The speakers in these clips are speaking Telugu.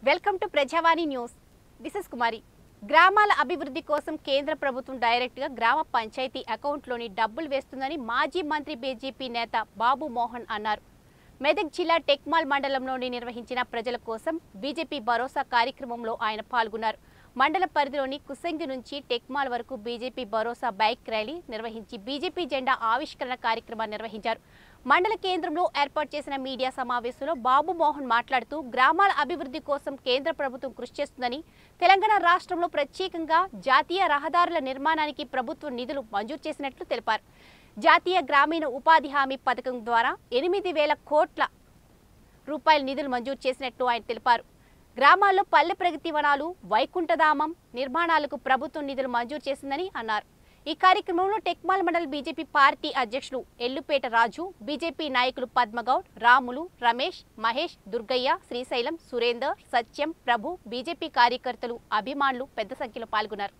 welcome to Prajavani news this is Kumari గ్రామాల అభివృద్ధి కోసం కేంద్ర ప్రభుత్వం డైరెక్ట్ గా గ్రామ పంచాయతీ అకౌంట్లోని డబ్బులు వేస్తుందని మాజీ మంత్రి బీజేపీ నేత బాబు మోహన్ అన్నారు మెదక్ జిల్లా టెక్మాల్ మండలంలోని నిర్వహించిన ప్రజల కోసం బీజేపీ భరోసా కార్యక్రమంలో ఆయన పాల్గొన్నారు మండల పరిధిలోని కుసంగి నుంచి టెక్మాల్ వరకు బీజేపీ భరోసా బైక్ ర్యాలీ నిర్వహించి బీజేపీ జెండా ఆవిష్కరణ కార్యక్రమాన్ని నిర్వహించారు మండల కేంద్రంలో ఏర్పాటు చేసిన మీడియా సమావేశంలో బాబు మోహన్ మాట్లాడుతూ గ్రామాల అభివృద్ధి కోసం కేంద్ర ప్రభుత్వం కృషి చేస్తుందని తెలంగాణ రాష్ట్రంలో ప్రత్యేకంగా జాతీయ రహదారుల నిర్మాణానికి ప్రభుత్వం నిధులు మంజూరు చేసినట్లు తెలిపారు జాతీయ గ్రామీణ ఉపాధి హామీ పథకం ద్వారా ఎనిమిది వేల కోట్ల రూపాయల నిధులు మంజూరు చేసినట్లు ఆయన తెలిపారు గ్రామాల్లో పల్లె ప్రగతి వనాలు వైకుంఠధామం నిర్మాణాలకు ప్రభుత్వం నిధులు మంజూరు చేసిందని అన్నారు ఈ కార్యక్రమంలో టెక్మాల్ మండల్ బీజేపీ పార్టీ అధ్యక్షులు ఎల్లుపేట రాజు బీజేపీ నాయకులు పద్మగౌడ్ రాములు రమేష్ మహేష్ దుర్గయ్య శ్రీశైలం సురేందర్ సత్యం ప్రభు బీజేపీ కార్యకర్తలు అభిమానులు పెద్ద సంఖ్యలో పాల్గొన్నారు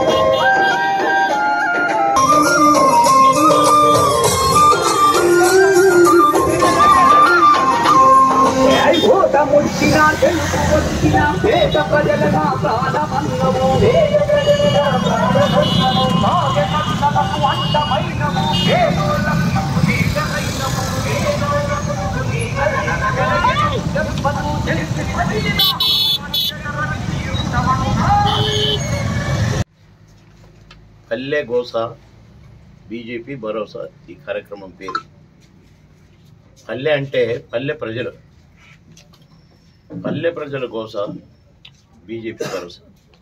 భూతముచ్చిన తెలుగు వచ్చిన పేద ప్రజల నా ప్రాణమన్నము పేద ప్రజల నా ప్రాణమన్నము భాగ్యకర్తలకు అంతమైనము పేదోళ్ళకు నీడమైనము పేదోళ్ళకు నీడమైనము చెప్పను తెలిసి పల్లె గోస బీజేపీ భరోసా ఈ కార్యక్రమం పేరు పల్లె అంటే పల్లె ప్రజలు పల్లె ప్రజల గోస బీజేపీ భరోసా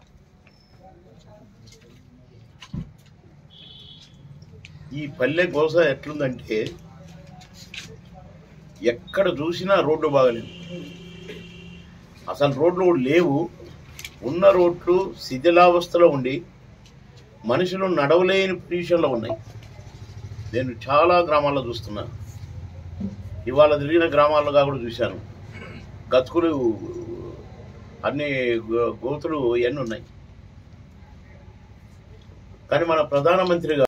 ఈ పల్లె గోస ఎట్లుందంటే ఎక్కడ చూసినా రోడ్డు బాగలేదు అసలు రోడ్లు కూడా లేవు ఉన్న రోడ్లు శిథిలావస్థలో ఉండి మనుషులు నడవలేని పొజిషన్లో ఉన్నాయి నేను చాలా గ్రామాల్లో చూస్తున్నా ఇవాళ తిరిగిన గ్రామాల్లో కూడా చూశాను గతుకులు అన్ని గో- గోతులు ఎన్ని ఉన్నాయి కానీ మన ప్రధానమంత్రి గారు